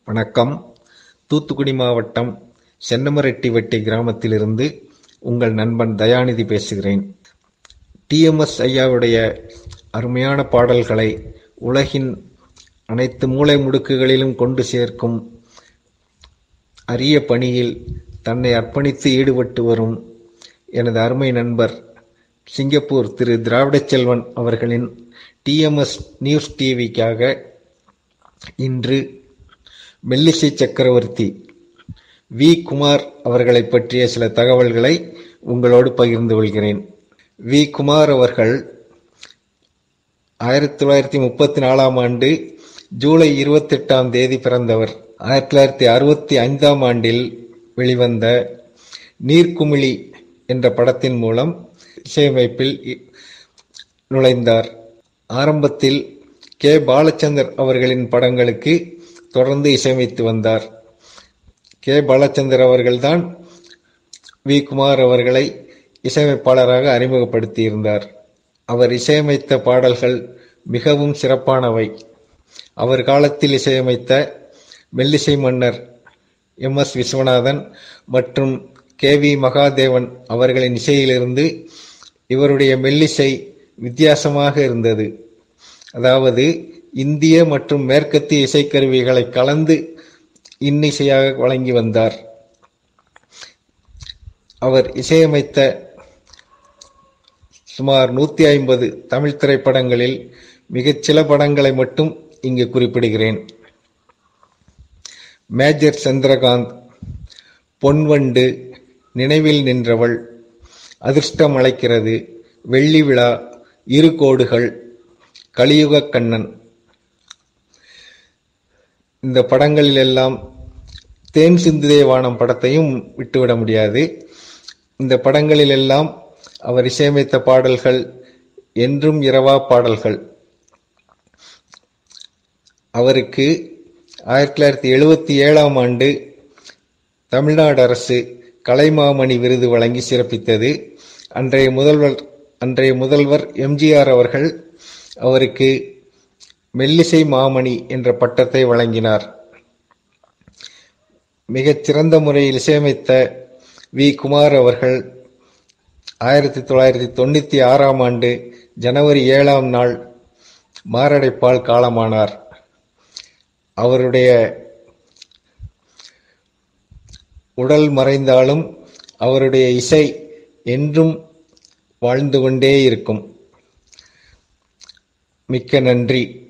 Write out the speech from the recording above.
வணக்கம் தூத்துக்குடி மாவட்டம் சென்னமரெட்டிவெட்டி கிராமத்திலிருந்து உங்கள் நண்பன் தயாநிதி பேசுகிறேன் டிஎம்எஸ் ஐயாவுடைய அருமையான பாடல்களை உலகின் அனைத்து மூலை முடுக்குகளிலும் கொண்டு சேர்க்கும் அரிய பணியில் தன்னை அர்ப்பணித்து ஈடுபட்டு வரும் எனது அருமை நண்பர் சிங்கப்பூர் திரு திராவிடச் செல்வன் அவர்களின் டிஎம்எஸ் நியூஸ் டிவிக்காக இன்று மெல்லிசை சக்கரவர்த்தி வி குமார் அவர்களை பற்றிய சில தகவல்களை உங்களோடு பகிர்ந்து கொள்கிறேன் வி குமார் அவர்கள் ஆயிரத்தி தொள்ளாயிரத்தி முப்பத்தி நாலாம் ஆண்டு ஜூலை இருபத்தெட்டாம் தேதி பிறந்தவர் ஆயிரத்தி தொள்ளாயிரத்தி அறுபத்தி ஐந்தாம் ஆண்டில் வெளிவந்த நீர்க்குமிழி என்ற படத்தின் மூலம் இசையமைப்பில் நுழைந்தார் ஆரம்பத்தில் கே பாலச்சந்தர் அவர்களின் படங்களுக்கு தொடர்ந்து இசையமைத்து வந்தார் கே பாலச்சந்தர் அவர்கள்தான் வி குமார் அவர்களை இசையமைப்பாளராக அறிமுகப்படுத்தியிருந்தார் அவர் இசையமைத்த பாடல்கள் மிகவும் சிறப்பானவை அவர் காலத்தில் இசையமைத்த மெல்லிசை மன்னர் எம் எஸ் விஸ்வநாதன் மற்றும் கே வி மகாதேவன் அவர்களின் இசையிலிருந்து இவருடைய மெல்லிசை வித்தியாசமாக இருந்தது அதாவது இந்திய மற்றும் மேற்கத்திய இசைக்கருவிகளை கலந்து இன்னிசையாக வழங்கி வந்தார் அவர் இசையமைத்த சுமார் நூற்றி ஐம்பது தமிழ் திரைப்படங்களில் மிகச் சில படங்களை மட்டும் இங்கு குறிப்பிடுகிறேன் மேஜர் சந்திரகாந்த் பொன்வண்டு நினைவில் நின்றவள் அதிர்ஷ்டம் அழைக்கிறது வெள்ளி விழா இரு கோடுகள் கலியுக கண்ணன் இந்த படங்களில் எல்லாம் தேன் சிந்துதே வானம் படத்தையும் விட்டுவிட முடியாது இந்த படங்களில் எல்லாம் அவர் இசையமைத்த பாடல்கள் என்றும் இரவா பாடல்கள் அவருக்கு ஆயிரத்தி தொள்ளாயிரத்தி எழுபத்தி ஏழாம் ஆண்டு தமிழ்நாடு அரசு கலைமாமணி விருது வழங்கி சிறப்பித்தது அன்றைய முதல்வர் அன்றைய முதல்வர் எம்ஜிஆர் அவர்கள் அவருக்கு மெல்லிசை மாமணி என்ற பட்டத்தை வழங்கினார் மிகச் சிறந்த முறையில் இசையமைத்த வி குமார் அவர்கள் ஆயிரத்தி தொள்ளாயிரத்தி தொண்ணூற்றி ஆறாம் ஆண்டு ஜனவரி ஏழாம் நாள் மாரடைப்பால் காலமானார் அவருடைய உடல் மறைந்தாலும் அவருடைய இசை என்றும் வாழ்ந்து கொண்டே இருக்கும் மிக்க நன்றி